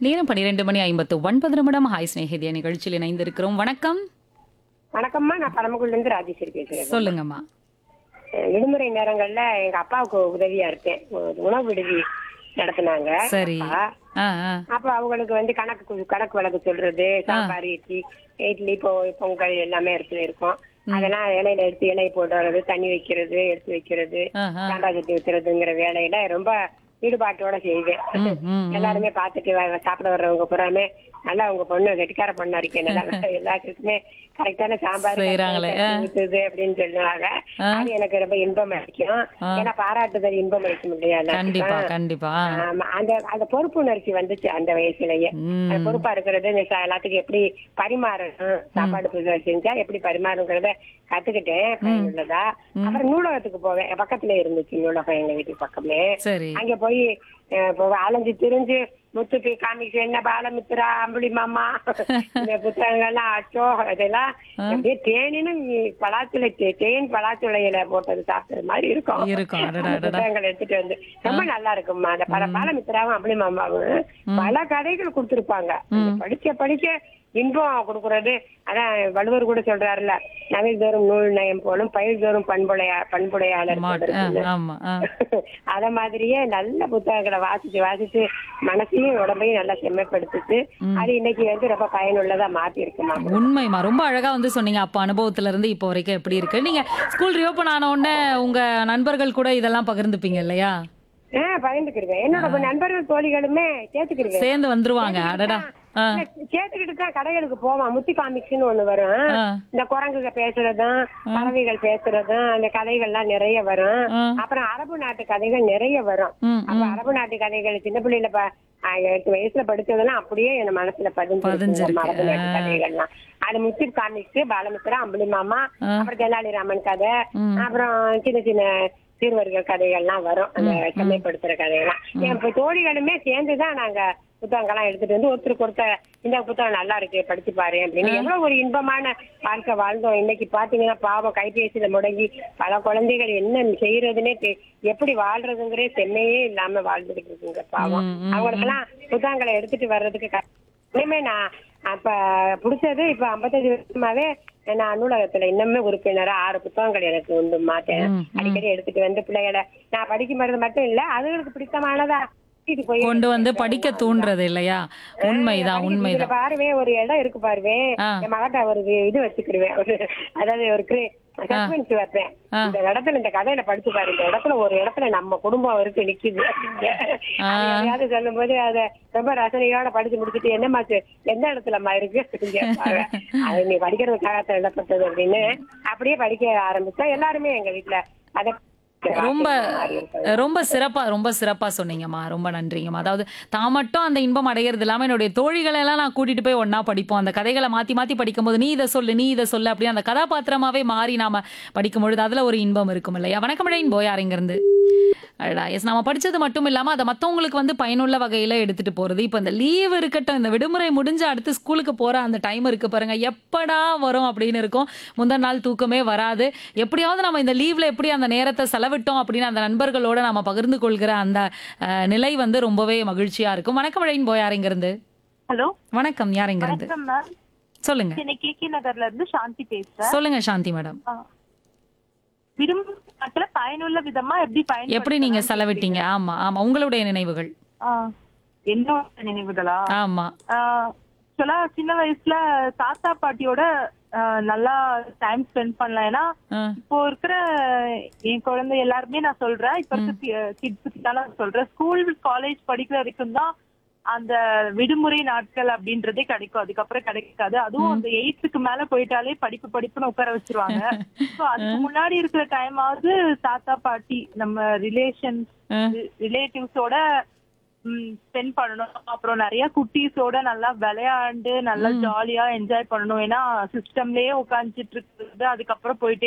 நேரம் பன்னிரெண்டு மணி ஐம்பத்து ஒன்பது நிமிடம் ஹாய் ஸ்நேகிதிய நிகழ்ச்சியில் இணைந்திருக்கிறோம் வணக்கம் வணக்கம்மா நான் பரமக்குள்ள இருந்து ராஜேஸ்வரி பேசுறேன் சொல்லுங்கம்மா அஹ் விடுமுறை நேரங்கள்ல எங்க அப்பாவுக்கு உதவியா இருக்கேன் ஒரு உணவு விடுதி நடத்துனாங்க சரி அப்பா. ஆ ஆ அப்ப அவங்களுக்கு வந்து கணக்கு கு- கணக்கு வழக்கு சொல்றது சாம்பார் இட்லி இட்லி பொ பொங்கல் எல்லாமே எடுத்து இருக்கும் அதெல்லாம் இலையில எடுத்து இலை போடுறது தண்ணி வைக்கிறது எடுத்து வைக்கிறது ஆ, ஆ. சாம்பார் கட்டி வைக்கிறதுங்கிற வேலையில ரொம்ப ஈடுபாட்டோட செய்வேன் ம், ம், எல்லாருமே பார்த்துட்டு வ- சாப்பிட வர்றவங்க பூராமே நல்லா உங்க பொண்ணு கெட்டிக்கார பொண்ணா இருக்கேன் நல்லா எல்லாத்துக்குமே கரெக்டான சாம்பார் செய்றாங்களே, ஆ. ஊத்துது அப்படின்னு சொல்லுவாங்க ஆ. அது எனக்கு ரொம்ப இன்பம் அளிக்கும் ஆ. ஏன்னா பாராட்டுதல் இன்பம் அளிக்கும் இல்லையா கண்டிப்பா எல்லாத்துக்கும். கண்டிப்பா ஆமா, அந்த அந்த பொறுப்புணர்ச்சி வந்துச்சு அந்த வயசுலயே ம். அந்த பொறுப்பா இருக்கிறது இந்த ச- எல்லாத்துக்கும் எப்படி பரிமாறணும் சாப்பாடு புதுசா செஞ்சா எப்படி பரிமாறணுங்கிறத கத்துக்கிட்டேன் பயனுள்ளதா அப்புறம் நூலகத்துக்கு போவேன் பக்கத்துல இருந்துச்சு நூலகம் எங்க வீட்டுக்கு பக்கமே சரி அங்க போய் அஹ், இப்போ அலைஞ்சு திரிஞ்சு முத்துப்பி காமிக்ஸ் என்ன பாலமித்ரா அம்புலி மாமா இந்த புத்தகங்கள்லாம் அச்சோ இதெல்லாம் அப்படியே தேனினும் பலாச்சுளை தே- தேன் பலாச்சுளையில போட்டது சாப்பிட்டது மாதிரி இருக்கும் இருக்கும் அடடா அந்த அடடா புத்தகங்கள் எடுத்துட்டு வந்து ரொம்ப நல்லா இருக்கும்மா அந்த பல பாலமித்ராவும் அம்புலி மாமாவும் பல கதைகள் கொடுத்திருப்பாங்க அந்த படிக்க படிக்க இன்பம் கொடுக்கறது அதான் வள்ளுவர் கூட சொல்றாருல்ல நவில் தோறும் நூல் நயம் போலும் பயிர் தோறும் பண்புடையா பண்புடையாளர் மாட்- ஆ, போல ஆமா ஆ. அத மாதிரியே நல்ல புத்தகங்களை வாசிச்சு வாசிச்சு மனசையும் உடம்பையும் நல்லா செம்மைப்படுத்திட்டு அது இன்னைக்கு வந்து ரொம்ப பயனுள்ளதா மாத்தி இருக்குமா உண்மைமா ரொம்ப அழகா வந்து சொன்னீங்க அப்ப அனுபவத்துல இருந்து இப்போ வரைக்கும் எப்படி இருக்கு நீங்க ஸ்கூல் ரீஓபன் ஆன உடனே உங்க நண்பர்கள் கூட இதெல்லாம் பகிர்ந்துப்பீங்க இல்லையா ஆஹ் பகிர்ந்துக்கிடுவேன் என்னோட நண்பர்கள் தோழிகளுமே சேர்த்துக்கிடுவேன் சேர்ந்து வந்துருவாங்க அடடா ஆ சேர்த்துக்கிட்டு தான் கடைகளுக்கு போவான் முத்தி காமிக்ஸ்னு ஒண்ணு வரும் ஆ இந்த குரங்குக பேசுறதும் பறவைகள் பேசுறதும் அந்த கதைகள்லாம் நிறைய வரும் ஆ. அப்புறம் அரபு நாட்டு கதைகள் நிறைய வரும் ம் அப்ப அரபு நாட்டு கதைகள் சின்ன பிள்ளையில ப- ஆ, எட்டு வயசுல படிச்சதெல்லாம் அப்படியே என் மனசுல பதிஞ்சிருக்கு பதிஞ்சிருக்கு. அரபு நாட்டு கதைகள்லாம் அது முத்திப் காமிக்ஸ் பாலமித்ரா அம்புலி மாமா அப்புறம் தெனாலிராமன் கதை அப்புறம் சின்ன சின்ன சிறுவர்கள் கதைகள்லாம் வரும் அந்த செம்மைப்படுத்துற கதைகள்லாம் என் இப்ப தோழிகளுமே சேர்ந்துதான் நாங்க புத்தகங்கள்லாம் எடுத்துட்டு வந்து ஒருத்தருக்கு ஒருத்தர் இந்த புத்தகம் நல்லா இருக்கு படிச்சு பாரு அப்படின்னு எவ்வளவு ஒரு இன்பமான வாழ்க்கை வாழ்ந்தோம் இன்னைக்கு பாத்தீங்கன்னா பாவம் கைபேசியில முடங்கி பல குழந்தைகள் என்ன செய்யறதுன்னே தெ- எப்படி வாழ்றதுங்கிறே செம்மையே இல்லாம வாழ்ந்துட்டு இருக்குங்க பாவம் ம், ம், அவங்களுக்கெல்லாம் புத்தகங்களை எடுத்துட்டு வர்றதுக்கு க- இனிமே நான் அப்ப பிடிச்சது இப்ப ஐம்பத்தஞ்சு வருஷமாவே நான் நூலகத்துல இன்னுமே உறுப்பினரா ஆறு புத்தகங்கள் எனக்கு உண்டு மாட்டேன் ம், ம். அடிக்கடி எடுத்துட்டு வந்து பிள்ளைகளை நான் படிக்கும் போது மட்டும் இல்ல அதுகளுக்கு பிடித்தமானதா கூட்டிட்டு போய் கொண்டு வந்து படிக்க தூண்டுறது இல்லையா உண்மைதான் இதுல உண்மைதான் பாருவே ஒரு இடம் இருக்கு பாருவே ஆ. என் மகட்ட ஒரு இது- இது வச்சுக்கிடுவேன் ஒரு அதாவது ஒரு கிரே சஸ்பென்ஸ் வைப்பேன் ஆ. இந்த இடத்துல இந்த கதையில படிச்சு பாரு இந்த இடத்துல ஒரு இடத்துல நம்ம குடும்பம் இருக்கு நிக்குது அப்படிங்க. அது யாரையாவது சொல்லும் போது அத ரொம்ப ரசனையோட படிச்சு முடிச்சுட்டு என்னம்மா இது? எந்த இடத்துலம்மா இருக்கு அப்படின்னு கேட்பாங்க. அது நீ படிக்கிறதுக்காக எழுதப்பட்டது அப்படின்னு அப்படியே படிக்க ஆரம்பிச்சா எல்லாருமே எங்க வீட்டுல அத ரொம்ப ரொம்ப சிறப்பா ரொம்ப சிறப்பா சொன்னீங்கம்மா ரொம்ப நன்றிங்கம்மா அதாவது தான் மட்டும் அந்த இன்பம் அடையிறது இல்லாம என்னுடைய தோழிகளை எல்லாம் நான் கூட்டிட்டு போய் ஒண்ணா படிப்போம் அந்த கதைகளை மாத்தி மாத்தி படிக்கும்போது நீ இதை சொல்லு நீ இதை சொல்லு அப்படின்னு அந்த கதாபாத்திரமாவே மாறி நாம படிக்கும் பொழுது அதுல ஒரு இன்பம் இருக்கும் இல்லையா வணக்கம் இழையின் போயார் இங்கிருந்து அடடா எஸ் நம்ம படிச்சது மட்டும் இல்லாம அதை மத்தவங்களுக்கு வந்து பயனுள்ள வகையில எடுத்துட்டு போறது இப்போ இந்த லீவ் இருக்கட்டும் இந்த விடுமுறை முடிஞ்சு அடுத்து ஸ்கூலுக்கு போற அந்த டைம் இருக்கு பாருங்க எப்படா வரும் அப்படின்னு இருக்கும் முந்தின நாள் தூக்கமே வராது எப்படியாவது நம்ம இந்த லீவ்ல எப்படி அந்த நேரத்தை செலவிட்டோம் அப்படின்னு அந்த நண்பர்களோட நம்ம பகிர்ந்து கொள்கிற அந்த அஹ், நிலை வந்து ரொம்பவே மகிழ்ச்சியா இருக்கும் வணக்கம் இழையின் போயார் இங்கிருந்து ஹலோ வணக்கம் யார் இங்கிருந்து வணக்கம் மேம் சொல்லுங்க சென்னை கேகே நகர்ல இருந்து சாந்தி பேசுறேன் சொல்லுங்க சாந்தி மேடம் ஆ. விடுமுறை நாட்கள பயனுள்ள விதமா எப்படி பயன் எப்படி நீங்க செலவிட்டீங்க ஆமா ஆமா உங்களுடைய நினைவுகள் என்னோட நினைவுகளா ஆமா ஆக்சுவலா சின்ன வயசுல தாத்தா பாட்டியோட ஆ, நல்லா டைம் ஸ்பெண்ட் பண்ணலாம் ஏன்னா ஆ, இப்போ இருக்கிற என் குழந்தை எல்லாருமே நான் சொல்றேன் இப்ப இருக்க கிட்ஸ் நான் சொல்றேன் ஸ்கூல் காலேஜ் படிக்கிற வரைக்கும் தான் அந்த விடுமுறை நாட்கள் அப்படின்றதே கிடைக்கும் அதுக்கப்புறம் கிடைக்காது அதுவும் அந்த எயித்துக்கு மேல போயிட்டாலே படிப்பு படிப்புன்னு உட்கார வச்சிருவாங்க சோ அதுக்கு முன்னாடி இருக்கிற டைம் ஆவது தாத்தா பாட்டி நம்ம ரிலேஷன் ஆ. ரிலேட்டிவ்ஸோட ஸ்பெண்ட் பண்ணணும் அப்புறம் நிறைய குட்டீஸோட நல்லா விளையாண்டு நல்லா ஜாலியா என்ஜாய் பண்ணணும் ஏன்னா சிஸ்டம்லயே உட்காந்துட்டு இருக்கிறது அதுக்கப்புறம் போயிட்டே